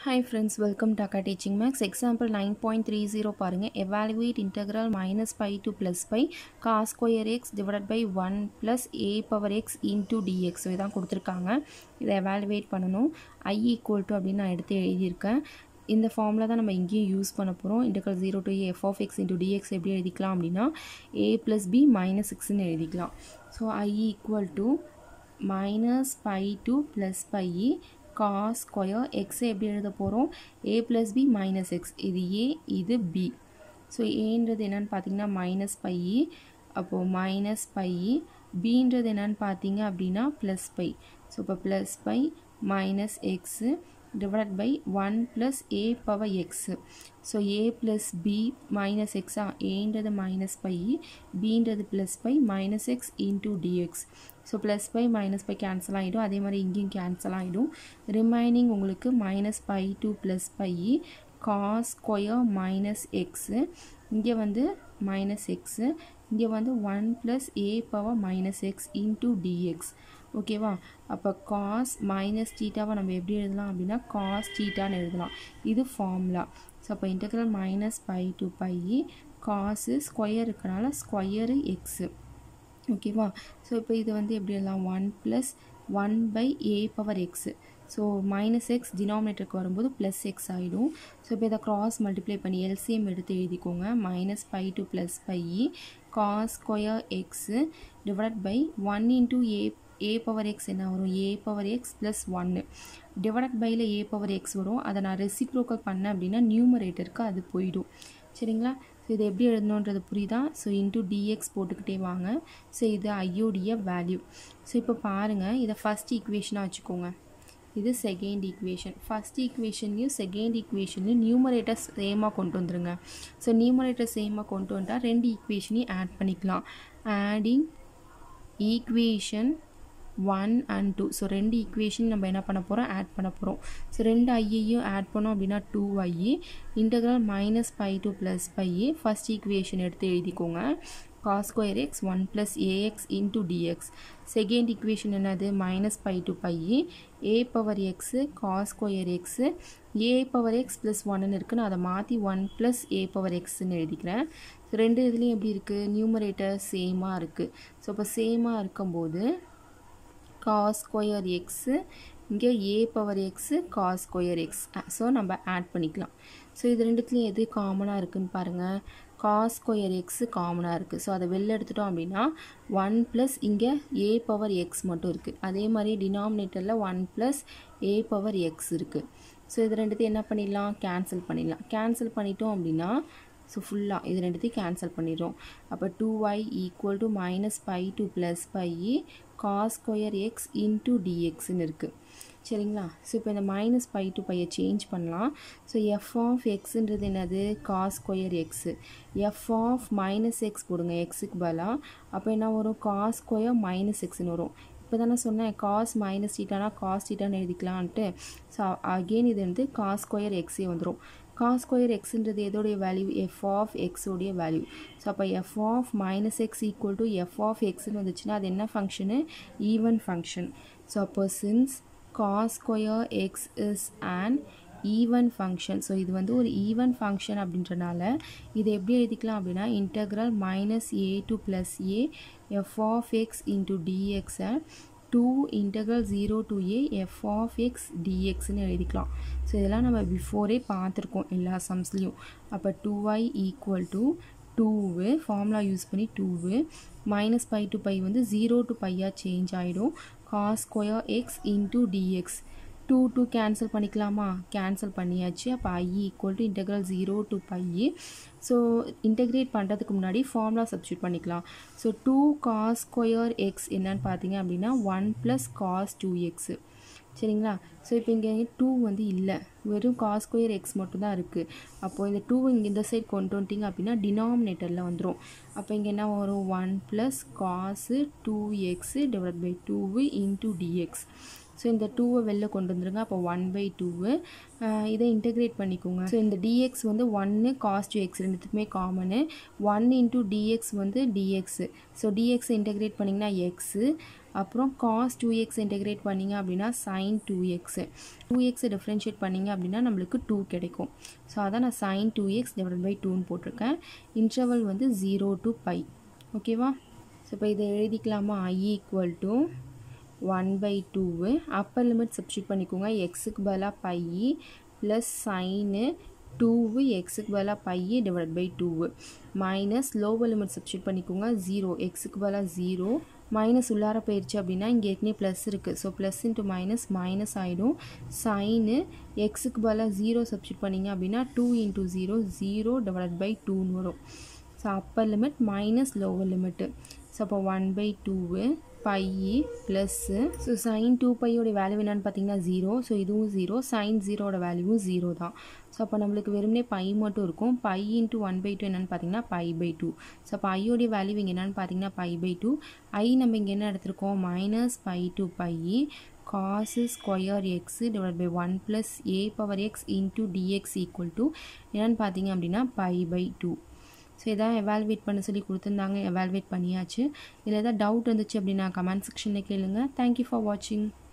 hi friends welcome டாக்கா teaching maths example nine point three zero பாருங்கள் evaluate integral minus pi to plus pi cos square x divide by one plus a power x into dx இதான் கொடுத்துருக்காங்க இதை evaluate பண்ணணும் ஐ equal to அப்படின்னு நான் எடுத்து எழுதியிருக்கேன் இந்த ஃபார்மில் தான் நம்ம இங்கேயும் யூஸ் பண்ண போகிறோம் integral zero to f of x into dx எப்படி எழுதிக்கலாம் அப்படின்னா ஏ ப்ளஸ் பி மைனஸ் சிக்ஸ்னு எழுதிக்கலாம் so I equal to minus pi to plus pi cos square எக்ஸை எப்படி எழுத போகிறோம் a plus b minus x இது ஏ இது பி ஸோ ஏன்றது என்னென்னு பார்த்தீங்கன்னா மைனஸ் பை அப்போது மைனஸ் பை பின்றது என்னென்னு பார்த்தீங்க அப்படின்னா ப்ளஸ் பை ஸோ இப்போ plus pi minus x divided by 1 plus a power x so a plus b minus x ஆ aன்றது minus pi bன்றது plus pi minus x into dx so plus pi minus pi cancel ஆகிடும் அதே மாதிரி இங்கேயும் cancel ஆகிடும் remaining உங்களுக்கு minus pi to plus pi cos square minus x இங்கே வந்து minus x இங்கே வந்து 1 plus a power minus x into dx ஓகேவா அப்போ காஸ் மைனஸ் டீட்டாவை நம்ம எப்படி எழுதலாம் அப்படின்னா காஸ் டீட்டான்னு எழுதலாம் இது ஃபார்முலா ஸோ அப்போ integral minus pi to pi cos square இருக்கனால ஸ்கொயரு எக்ஸு ஓகேவா ஸோ இப்போ இது வந்து எப்படி எழுதலாம் one plus one by A power x so minus x டினாமினேட்டருக்கு வரும்போது ப்ளஸ் எக்ஸ் ஆகிடும் ஸோ இப்போ இதை க்ராஸ் மல்டிப்ளை பண்ணி எல்சிஎம் எடுத்து எழுதிக்கோங்க minus pi to plus pi cos square x divide by one into a a power x என்ன வரும் ஏ பவர் எக்ஸ் ப்ளஸ் ஒன்று டிவைட் பையில் ஏ பவர் எக்ஸ் வரும் அதை நான் ரெசிப்ரோக்கல் பண்ணேன் அப்படின்னா நியூமரேட்டருக்கு அது போயிடும் சரிங்களா ஸோ இதை எப்படி எழுதணுன்றது புரியுதா ஸோ இன்டூ டிஎக்ஸ் போட்டுக்கிட்டே வாங்க ஸோ இது ஐயோடைய வேல்யூ ஸோ இப்போ பாருங்கள் இதை ஃபஸ்ட் ஈக்குவேஷனாக வச்சுக்கோங்க இது செகண்ட் ஈக்குவேஷன் ஃபஸ்ட் ஈக்குவேஷன்லையும் செகண்ட் ஈக்குவேஷன்லையும் நியூமரேட்டர் சேமாக கொண்டு வந்துருங்க ஸோ நியூமரேட்டர் சேமாக கொண்டு வந்தால் ரெண்டு ஈக்குவேஷனையும் ஆட் பண்ணிக்கலாம் adding equation one and two so ரெண்டு ஈக்குவேஷன் நம்ம என்ன பண்ண போகிறோம் ஆட் பண்ண போகிறோம் ஸோ ரெண்டு ஐயையும் ஆட் பண்ணோம் அப்படின்னா two I integral minus pi to plus pi first equation எடுத்து எழுதிக்கோங்க cos square x one plus A x into d x second equation என்னது minus pi to pi A power x cos square x A power x plus ஒன்னு இருக்குது நான் அதை மாற்றி one plus a power எக்ஸ்ன்னு எழுதிக்கிறேன் ரெண்டு இதுலேயும் எப்படி இருக்குது நியூமரேட்டர் சேமாக இருக்குது ஸோ இப்போ சேமாக இருக்கும்போது காஸ் ஸ்கொயர் எக்ஸு இங்கே a power x cos square x so நம்ம ஆட் பண்ணிக்கலாம் ஸோ இது ரெண்டுத்துலேயும் எது காமனாக இருக்குதுன்னு பாருங்கள் காஸ் ஸ்கொயர் எக்ஸு காமனாக இருக்குது ஸோ அதை வெளில எடுத்துட்டோம் அப்படின்னா ஒன் ப்ளஸ் இங்கே ஏ பவர் எக்ஸ் மட்டும் இருக்குது அதே மாதிரி டினாமினேட்டரில் one plus a power x இருக்குது ஸோ இது ரெண்டுத்தையும் என்ன பண்ணிடலாம் கேன்சல் பண்ணிடலாம் கேன்சல் பண்ணிட்டோம் அப்படின்னா ஸோ ஃபுல்லாக இது ரெண்டுத்தையும் கேன்சல் பண்ணிடுறோம் அப்போ two y equal to minus pi to plus pi cos square x into டிஎக்ஸ்ன்னு இருக்குது சரிங்களா ஸோ இப்போ இந்த மைனஸ் பை டு பையை சேஞ்ச் பண்ணலாம் ஸோ எஃப் ஆஃப் எக்ஸுன்றது என்னது cos square x f of minus x போடுங்க எக்ஸுக்கு பதிலாக அப்போ என்ன வரும் காஸ் ஸ்கொயர் மைனஸ் எக்ஸ்னு வரும் இப்போ தானே சொன்னேன் காஸ் மைனஸ் டீட்டானா காஸ் டீட்டான்னு எழுதிக்கலான்ட்டு ஸோ அகெயின் இது வந்து காஸ் ஸ்கொயர் எக்ஸே வந்துடும் காஸ் ஸ்கொயர் எக்ஸுன்றது எதோடைய வேல்யூ எஃப் ஆஃப் எக்ஸோடைய வேல்யூ ஸோ அப்போ f of minus x equal to f of எக்ஸ்னு வந்துச்சுன்னா அது என்ன ஃபங்க்ஷனு ஈவன் ஃபங்க்ஷன் ஸோ அப்போ since cos square x is and even function so இது வந்து ஒரு ஈவன் ஃபங்க்ஷன் அப்படின்றனால இதை எப்படி எழுதிக்கலாம் அப்படின்னா integral minus a to plus a f of x into டிஎக்ஸை two integral zero to a f of x டிஎக்ஸ்னு எழுதிக்கலாம் ஸோ இதெல்லாம் நம்ம பிஃபோரே பார்த்துருக்கோம் எல்லா சம்ஸ்லேயும் அப்போ two I equal to two formula use பண்ணி two minus pi to pi வந்து ஜீரோ டு பையாக சேஞ்ச் ஆகிடும் cos square x into dx two two cancel பண்ணிக்கலாமா கேன்சல் பண்ணியாச்சு அப்போ I equal to integral zero to by so integrate பண்ணுறதுக்கு முன்னாடி formula substitute பண்ணிக்கலாம் so two cos square x என்னன்னு பார்த்தீங்க அப்படின்னா one plus cos two x சரிங்களா ஸோ இப்போ இங்கே டூ வந்து இல்லை வெறும் காஸ் ஸ்கொயர் எக்ஸ் மட்டும்தான் இருக்குது அப்போது இந்த டூ இங்கே இந்த சைட் கொண்டு வந்துட்டிங்க அப்படின்னா டினாமினேட்டரில் வந்துடும் அப்போ இங்கே என்ன வரும் one plus cos two x divide by two into dx so இந்த டூவை வெளில கொண்டு வந்துருங்க அப்போ ஒன் பை டூவு இதை இன்டெகிரேட் பண்ணிக்கோங்க ஸோ இந்த டிஎக்ஸ் வந்து ஒன்று காஸ் டூ எக்ஸ் ரெண்டுத்துக்குமே காமனு ஒன் இன்டூ டிஎக்ஸ் வந்து டிஎக்ஸு ஸோ டிஎக்ஸ் இன்டெகிரேட் பண்ணிங்கன்னா எக்ஸு அப்புறம் காஸ் டூ எக்ஸ் இன்டெகிரேட் பண்ணிங்க அப்படின்னா சைன் டூ எக்ஸு டூ எக்ஸை டிஃப்ரென்ஷியேட் பண்ணிங்க அப்படின்னா நம்மளுக்கு டூ கிடைக்கும் ஸோ அதான் நான் sine two X divide by டூன்னு போட்டிருக்கேன் இன்டர்வல் வந்து ஜீரோ டு பை ஓகேவா ஸோ இப்போ இதை எழுதிக்கலாமா I equal to one by two upper limit substitute பண்ணிக்கோங்க எக்ஸுக்கு பதிலாக பை ப்ளஸ் சைனு டூவு எக்ஸுக்கு பதிலாக pi divide by two minus lower limit substitute பண்ணிக்கோங்க ஜீரோ எக்ஸுக்கு பதிலாக ஜீரோ மைனஸ் உள்ளார போயிடுச்சு அப்படின்னா இங்கே ஏற்கனவே ப்ளஸ் இருக்குது so plus into minus minus ஆகிடும் சைனு எக்ஸுக்கு பதிலாக ஜீரோ சப்ஸ்டியூட் பண்ணிங்க அப்படின்னா two into zero zero divide by டூன்னு வரும் so upper limit minus lower limit so அப்போ one by two pi plus so sine two பையோட வேல்யூ என்னன்னு பார்த்தீங்கன்னா ஜீரோ ஸோ இதுவும் ஜீரோ சைன் ஜீரோட வேல்யூவும் ஜீரோ தான் ஸோ அப்போ நம்மளுக்கு வெறுமனே பை மட்டும் இருக்கும் pi into one by two என்னென்னு பார்த்தீங்கன்னா பை பை டூ ஸோ அப்போ ஐயோடைய வேல்யூ இங்கே என்னென்னு பார்த்தீங்கன்னா பை பை டூ ஐ நம்ம இங்கே என்ன எடுத்திருக்கோம் minus pi to pi cos square x divide by one plus a power x into dx equal to என்னென்னு பார்த்தீங்க அப்படின்னா பை பை டூ ஸோ இதான் எவால்வேட் பண்ண சொல்லி கொடுத்துருந்தாங்க எவால்வேட் பண்ணியாச்சு இதில் எதாவது டவுட் இருந்துச்சு அப்படின்னா கமெண்ட் செக்ஷனில் கேளுங்க தேங்க்யூ ஃபார் வாட்சிங்